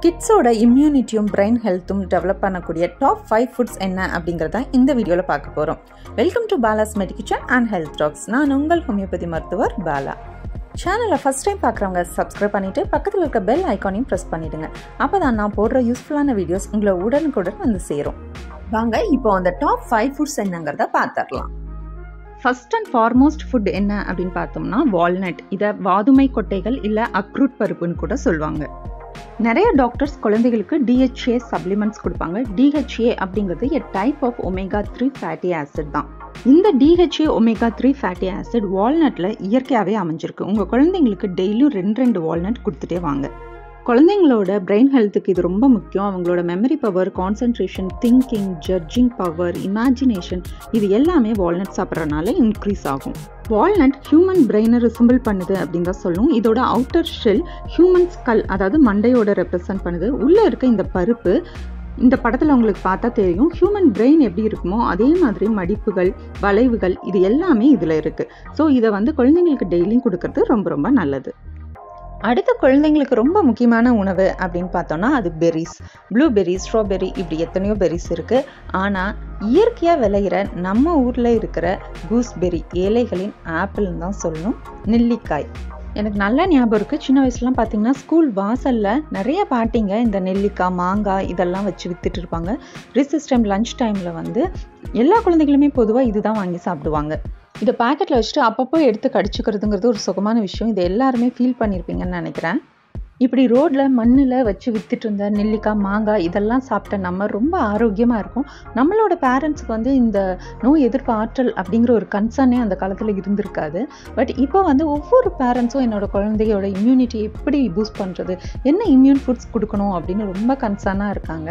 கிட்ஸோட இம்யூனிட்டியும் பிரெயின் ஹெல்த்தும் டெவலப் பண்ணக்கூடிய டாப் ஃபைவ் ஃபுட்ஸ் என்ன அப்படிங்கிறத இந்த வீடியோவில் பார்க்க போகிறோம் welcome to Bala's medikitchen and health talks நான் உங்கள் ஹோமியோபதி மருத்துவர் பாலா சேனலை ஃபஸ்ட் டைம் பார்க்குறவங்க சப்ஸ்கிரைப் பண்ணிவிட்டு பக்கத்தில் இருக்க பெல் ஐக்கானையும் ப்ரெஸ் பண்ணிவிடுங்க அப்போ தான் நான் போடுற யூஸ்ஃபுல்லான வீடியோஸ் உங்களை உடனுக்குடன் வந்து சேரும் வாங்க இப்போ அந்த டாப் ஃபைவ் ஃபுட்ஸ் என்னங்கிறத பார்த்துடலாம் ஃபர்ஸ்ட் அண்ட் ஃபார்மோஸ்ட் ஃபுட் என்ன அப்படின்னு பார்த்தோம்னா வால்நட் இதை வாதுமை கொட்டைகள் இல்லை அக்ரூட் பருப்புன்னு கூட சொல்லுவாங்க நிறைய டாக்டர்ஸ் குழந்தைகளுக்கு டிஹெச்ஏ சப்ளிமெண்ட்ஸ் கொடுப்பாங்க டிஹெச்ஏ அப்படிங்கிறது a type of omega three fatty acid தான் இந்த DHA omega three fatty acid வால்நட்டில் இயற்கையாகவே அமைஞ்சிருக்கு உங்கள் குழந்தைங்களுக்கு டெய்லியும் ரெண்டு ரெண்டு வால்நட் கொடுத்துட்டே வாங்க குழந்தைங்களோட பிரெயின் ஹெல்த்துக்கு இது ரொம்ப முக்கியம் அவங்களோட memory power concentration thinking judging power imagination இது எல்லாமே வால்நட் சாப்பிட்றதுனால இன்க்ரீஸ் ஆகும் வால்நட் ஹியூமன் பிரெயினை ரிசம்பிள் பண்ணுது அப்படின்னு தான் சொல்லும் இதோட அவுட்டர் ஷெல் ஹியூமன் ஸ்கல் அதாவது மண்டையோட ரெப்ரசன்ட் பண்ணுது உள்ளே இருக்க இந்த பருப்பு இந்த படத்தில் உங்களுக்கு பார்த்தா தெரியும் ஹியூமன் பிரெயின் எப்படி இருக்குமோ அதே மாதிரி மடிப்புகள் வளைவுகள் இது எல்லாமே இதில் இருக்குது ஸோ இதை வந்து குழந்தைங்களுக்கு டெய்லியும் கொடுக்கறது ரொம்ப ரொம்ப நல்லது அடுத்த குழந்தைங்களுக்கு ரொம்ப முக்கியமான உணவு அப்படின்னு பார்த்தோம்னா அது பெரிஸ் ப்ளூபெர்ரி ஸ்ட்ராபெர்ரி இப்படி எத்தனையோ பெரிஸ் இருக்குது ஆனால் இயற்கையாக விளையிற நம்ம ஊரில் இருக்கிற கூஸ்பெர்ரி ஏழைகளின் ஆப்பிள்னு தான் சொல்லணும் நெல்லிக்காய் எனக்கு நல்ல ஞாபகம் இருக்குது சின்ன வயசுலாம் பார்த்தீங்கன்னா ஸ்கூல் வாசலில் நிறைய பாட்டிங்க இந்த நெல்லிக்காய் மாங்காய் இதெல்லாம் வச்சு வித்துட்டு இருப்பாங்க ரிசஸ் டைம் லஞ்ச் டைமில் வந்து எல்லா குழந்தைகளுமே பொதுவாக இதுதான் வாங்கி சாப்பிடுவாங்க இதை பேக்கெட்டில் வச்சுட்டு அப்பப்போ எடுத்து கடிச்சுக்கிறதுங்கிறது ஒரு சுகமான விஷயம் இதை எல்லாருமே ஃபீல் பண்ணியிருப்பீங்கன்னு நினைக்கிறேன் இப்படி ரோட்டில் மண்ணில் வச்சு வித்துட்டு இருந்த நெல்லிக்காய் மாங்காய் இதெல்லாம் சாப்பிட்ட நம்ம ரொம்ப ஆரோக்கியமாக இருக்கும் நம்மளோட பேரண்ட்ஸுக்கு வந்து இந்த நோய் எதிர்ப்பு ஆற்றல் அப்படிங்கிற ஒரு கன்சர்னே அந்த காலத்தில் இருந்திருக்காது பட் இப்போ வந்து ஒவ்வொரு பேரண்ட்ஸும் என்னோட குழந்தையோட இம்யூனிட்டி எப்படி பூஸ்ட் பண்ணுறது என்ன இம்யூன் ஃபுட்ஸ் கொடுக்கணும் அப்படின்னு ரொம்ப கன்சர்னாக இருக்காங்க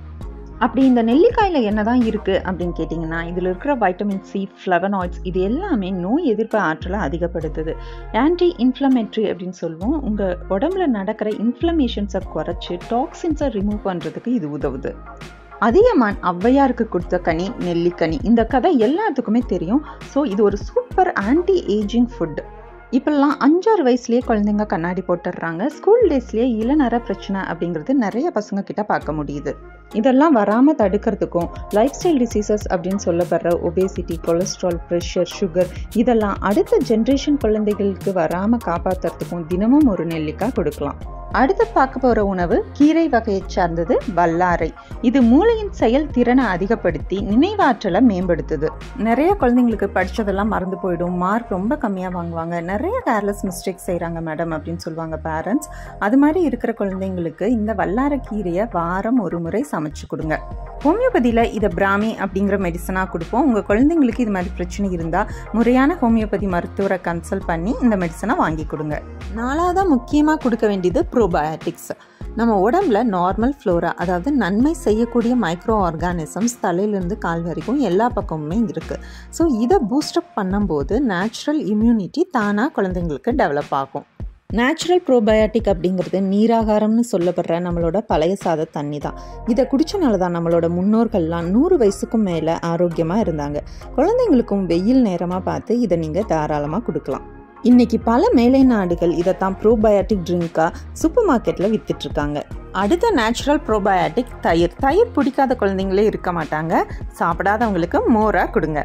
அப்படி இந்த நெல்லிக்காயில் என்ன தான் இருக்குது அப்படின்னு கேட்டிங்கன்னா இதில் இருக்கிற வைட்டமின் சி ஃப்ளவனாய்ட்ஸ் இது எல்லாமே நோய் எதிர்ப்பு ஆற்றலை அதிகப்படுத்துது ஆன்டி இன்ஃப்ளமேட்ரி அப்படின்னு சொல்லுவோம் உங்கள் உடம்புல நடக்கிற இன்ஃப்ளமேஷன்ஸை குறைச்சி டாக்ஸின்ஸை ரிமூவ் பண்ணுறதுக்கு இது உதவுது அதிகமான் ஔவையாருக்கு கொடுத்த கனி நெல்லிக்கனி இந்த கதை எல்லாத்துக்குமே தெரியும் ஸோ இது ஒரு சூப்பர் ஆன்டி ஏஜிங் ஃபுட் இப்போல்லாம் அஞ்சாறு வயசுலேயே குழந்தைங்க கண்ணாடி போட்டுடுறாங்க ஸ்கூல் டேஸ்லேயே இளநர பிரச்சனை அப்படிங்கிறது நிறைய பசங்க கிட்ட பார்க்க முடியுது இதெல்லாம் வராமல் தடுக்கிறதுக்கும் லைஃப் ஸ்டைல் டிசீசஸ் அப்படின்னு சொல்லப்படுற ஒபேசிட்டி கொலஸ்ட்ரால் ப்ரெஷர் சுகர் இதெல்லாம் அடுத்த ஜென்ரேஷன் குழந்தைகளுக்கு வராமல் காப்பாற்றுறதுக்கும் தினமும் ஒரு நெல்லிக்காய் கொடுக்கலாம் அடுத்து பார்க்க போகிற உணவு கீரை வகையை சார்ந்தது வல்லாரை இது மூளையின் செயல் திறனை அதிகப்படுத்தி நினைவாற்றலை மேம்படுத்துது நிறைய குழந்தைங்களுக்கு படித்ததெல்லாம் மறந்து போயிடும் மார்க் ரொம்ப கம்மியாக வாங்குவாங்க நிறைய கேர்லெஸ் மிஸ்டேக்ஸ் செய்கிறாங்க மேடம் அப்படின்னு சொல்லுவாங்க பேரண்ட்ஸ் அது மாதிரி இருக்கிற குழந்தைங்களுக்கு இந்த வல்லார கீரையை வாரம் ஒரு முறை சமைச்சு கொடுங்க ஹோமியோபதியில் இதை பிராமி அப்படிங்கிற மெடிசனாக கொடுப்போம் உங்கள் குழந்தைங்களுக்கு இது மாதிரி பிரச்சனை இருந்தால் முறையான ஹோமியோபதி மருத்துவரை கன்சல்ட் பண்ணி இந்த மெடிசனை வாங்கி கொடுங்க நாலாவதாக முக்கியமாக கொடுக்க வேண்டியது ப்ரோபயோட்டிக்ஸ் நம்ம உடம்புல நார்மல் ஃப்ளோரா அதாவது நன்மை செய்யக்கூடிய மைக்ரோ ஆர்கானிசம்ஸ் தலையிலேருந்து கால் வரைக்கும் எல்லா பக்கமுமே இருக்குது ஸோ இதை பூஸ்டப் பண்ணும்போது நேச்சுரல் இம்யூனிட்டி தானாக குழந்தைங்களுக்கு டெவலப் ஆகும் நேச்சுரல் ப்ரோபயோட்டிக் அப்படிங்கிறது நீராகாரம்னு சொல்லப்படுற நம்மளோட பழைய சாத தண்ணி தான் இதை குடிச்சனால தான் நம்மளோட முன்னோர்கள்லாம் நூறு வயசுக்கும் மேலே ஆரோக்கியமாக இருந்தாங்க குழந்தைங்களுக்கும் வெயில் நேரமாக பார்த்து இதை நீங்கள் தாராளமாக கொடுக்கலாம் இன்னைக்கு பல மேலை நாடுகள் இதை தான் ப்ரோபயோட்டிக் ட்ரிங்காக சூப்பர் மார்க்கெட்டில் வித்துட்ருக்காங்க அடுத்த நேச்சுரல் ப்ரோபயோட்டிக் தயிர் தயிர் பிடிக்காத குழந்தைங்களே இருக்க மாட்டாங்க சாப்பிடாதவங்களுக்கு மோராக கொடுங்க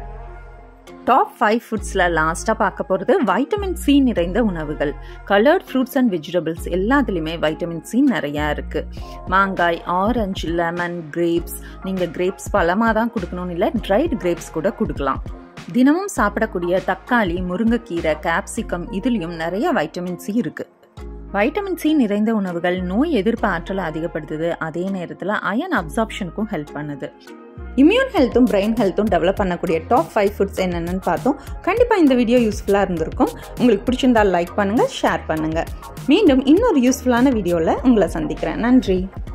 டாப் ஃபைவ் ஃபுட்ஸில் லாஸ்ட்டாக பார்க்க போகிறது வைட்டமின் சி நிறைந்த உணவுகள் கலர்ட் ஃப்ரூட்ஸ் அண்ட் வெஜிடபிள்ஸ் எல்லாத்துலேயுமே வைட்டமின் சி நிறையா இருக்குது மாங்காய் ஆரஞ்சு லெமன் கிரேப்ஸ் நீங்கள் கிரேப்ஸ் பழமாக தான் கொடுக்கணும்னு இல்லை ட்ரைட் கிரேப்ஸ் கூட கொடுக்கலாம் தினமும் சாப்பிடக்கூடிய தக்காளி முருங்கைக்கீரை கேப்சிகம் இதுலேயும் நிறைய வைட்டமின் சி இருக்குது வைட்டமின் சி நிறைந்த உணவுகள் நோய் எதிர்ப்பு ஆற்றலை அதிகப்படுத்துது அதே நேரத்தில் அயன் அப்சார்ப்ஷனுக்கும் ஹெல்ப் பண்ணுது இம்யூன் ஹெல்த்தும் பிரெயின் ஹெல்த்தும் டெவலப் பண்ணக்கூடிய டாப் ஃபைவ் ஃபுட்ஸ் என்னென்னு பார்த்தோம் கண்டிப்பாக இந்த வீடியோ யூஸ்ஃபுல்லாக இருந்திருக்கும் உங்களுக்கு பிடிச்சிருந்தால் லைக் பண்ணுங்கள் ஷேர் பண்ணுங்கள் மீண்டும் இன்னொரு யூஸ்ஃபுல்லான வீடியோவில் உங்களை சந்திக்கிறேன் நன்றி